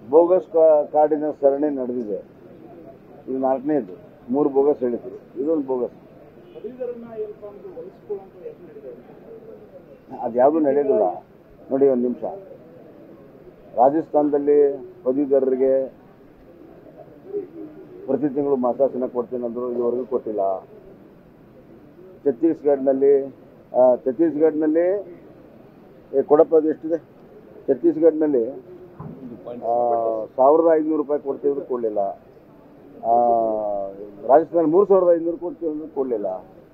bogus ಕಾ- ಕಾರ್ಡಿನ ಸರಣಿ ನಡೆದಿದೆ ಇದು ನಾಲ್ಕನೇದು ಮೂರು ಬೋಗಸ್ ಹೇಳಿದ್ರು ಇದೊಂದು ಬೋಗಸ್ ಪದವೀಧರನ್ನ ಏನಪ್ಪಾ ಅಂದ್ರೆ ಹೊಲಿಸ್ಕೊಳ್ಳುವಂತ ಯತ್ನ ನಡೀತಾ ಇದೆ ಅದ್ಯಾವುದು ನಡೆಯೋದಿಲ್ಲ ನೋಡಿ ಒಂದು ನಿಮಿಷ ರಾಜಸ್ಥಾನದಲ್ಲಿ ಪದವೀಧರರಿಗೆ ಪ್ರತಿ ತಿಂಗಳು ಮಾಸಾಸನ ಕೊಡ್ತೀನಿ ಅಂದ್ರು ಇದುವರೆಗೂ ಕೊಟ್ಟಿಲ್ಲ ಛತ್ತೀಸ್ಗಢನಲ್ಲಿ ಆ, ಛತ್ತೀಸ್ಗಢನಲ್ಲಿ ಏ, ಕೊಡಪ್ಪ ಅದು ಎಷ್ಟಿದೆ ಛತ್ತೀಸ್ಗಢನಲ್ಲಿ ಆ, ಸಾವಿರದ ಐದುನೂರು ರೂಪಾಯಿ ಕೊಡ್ತೀವಿ ಕೊಡಲಿಲ್ಲ ರಾಜಸ್ಥಾನ ಮೂರು ಸಾವಿರದ ಐದುನೂರು ಕೊಡ್ತೀವಿ ಅಂದ್ರೆ ಕೊಡಲಿಲ್ಲ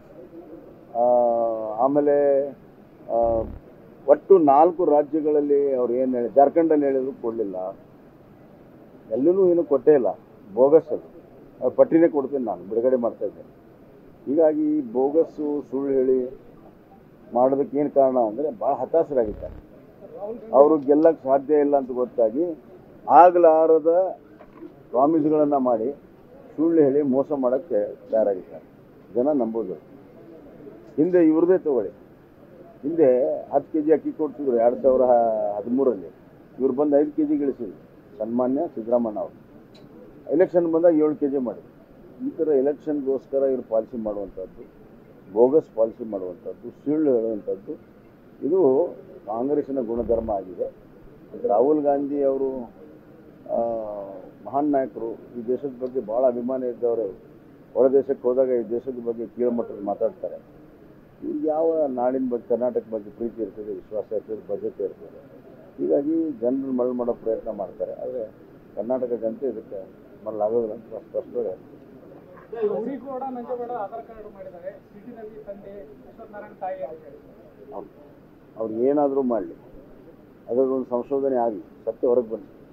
ಆಮೇಲೆ ಆ, ಒಟ್ಟು ನಾಲ್ಕು ರಾಜ್ಯಗಳಲ್ಲಿ ಅವ್ರು ಏನು ಹೇಳಿ ಜಾರ್ಖಂಡಲ್ಲಿ ಹೇಳಿದ್ರು ಕೊಡಲಿಲ್ಲ ಎಲ್ಲೂ ಏನು ಕೊಟ್ಟೇ ಇಲ್ಲ ಬೋಗಸ್ ಅದು ಅದು ಪಟ್ಟಿನೇ ಕೊಡ್ತೀನಿ ನಾನು ಬಿಡುಗಡೆ ಮಾಡ್ತಾ ಇದ್ದೇನೆ ಹೀಗಾಗಿ ಈ ಬೋಗಸ್ಸು ಸುಳ್ಳು ಹೇಳಿ ಮಾಡೋದಕ್ಕೆ ಏನು ಕಾರಣ ಅಂದರೆ ಭಾಳ ಹತಾಶರಾಗಿದ್ದಾರೆ ಅವರು ಗೆಲ್ಲಕ್ಕೆ ಸಾಧ್ಯ ಇಲ್ಲ ಅಂತ ಗೊತ್ತಾಗಿ ಆಗಲಾರದ ಪ್ರಾಮಿಸ್ಗಳನ್ನು ಮಾಡಿ ಸುಳ್ಳು ಹೇಳಿ ಮೋಸ ಮಾಡೋಕ್ಕೆ ತಯಾರಾಗಿದ್ದಾರೆ ಜನ ನಂಬೋದು ಹಿಂದೆ ಇವ್ರದೇ ತಗೊಳ್ಳಿ ಹಿಂದೆ ಹತ್ತು ಕೆ ಜಿ ಅಕ್ಕಿ ಕೊಡ್ತಿದ್ರು ಎರಡು ಸಾವಿರ ಹದಿಮೂರರಲ್ಲಿ ಇವ್ರು ಬಂದು ಐದು ಕೆ ಜಿಗೆ ಇಳಿಸಿದ್ರು ಸನ್ಮಾನ್ಯ ಸಿದ್ದರಾಮಯ್ಯ ಅವರು ಎಲೆಕ್ಷನ್ ಬಂದಾಗ ಏಳು ಕೆ ಜಿ ಮಾಡಿದ್ರು ಈ ಥರ ಎಲೆಕ್ಷನ್ಗೋಸ್ಕರ ಇವರು ಪಾಲಿಸಿ ಮಾಡುವಂಥದ್ದು ಬೋಗಸ್ ಪಾಲಿಸಿ ಮಾಡುವಂಥದ್ದು ಸುಳ್ಳು ಹೇಳುವಂಥದ್ದು ಇದು ಕಾಂಗ್ರೆಸ್ಸಿನ ಗುಣಧರ್ಮ ಆಗಿದೆ ಮತ್ತು ರಾಹುಲ್ ಗಾಂಧಿ ಅವರು ಆ, ಮಹಾನ್ ನಾಯಕರು ಈ ದೇಶದ ಬಗ್ಗೆ ಭಾಳ ಅಭಿಮಾನ ಇದ್ದವರು ಹೊರ ದೇಶಕ್ಕೆ ಹೋದಾಗ ಈ ದೇಶದ ಬಗ್ಗೆ ಕೀಳುಮಟ್ಟದಲ್ಲಿ ಮಾತಾಡ್ತಾರೆ ಇವ್ರಿಗೆ ಯಾವ ನಾಡಿನ ಬಗ್ಗೆ ಕರ್ನಾಟಕ ಬಗ್ಗೆ ಪ್ರೀತಿ ಇರ್ತದೆ ವಿಶ್ವಾಸ ಇರ್ತದೆ ಬದ್ಧತೆ ಇರ್ತದೆ ಹೀಗಾಗಿ ಜನರನ್ನು ಮರಳು ಮಾಡೋ ಪ್ರಯತ್ನ ಮಾಡ್ತಾರೆ ಆದರೆ ಕರ್ನಾಟಕ ಜನತೆ ಇದಕ್ಕೆ ಮರಳಾಗೋದಿಲ್ಲ ಅಂತ ಸ್ಪಷ್ಟವಾಗಿ ಗೌರಿಗೌಡ ನಂಜೇಗೌಡ ಆಧಾರ್ ಕಾರ್ಡ್ ಮಾಡಿದ್ದಾರೆ ಸಿಟಿನಲ್ಲಿ ತಂದೆ ಅಶ್ವತ್ಥನಾರಾಯಣ ತಾಯಿ ಅಂತ ಹೇಳಿ ಅವ್ರು ಅವ್ರು ಏನಾದರೂ ಮಾಡಲಿ ಅದರದೊಂದು ಸಂಶೋಧನೆ ಆಗಲಿ ಸತ್ಯ ಹೊರಗೆ ಬನ್ನಿ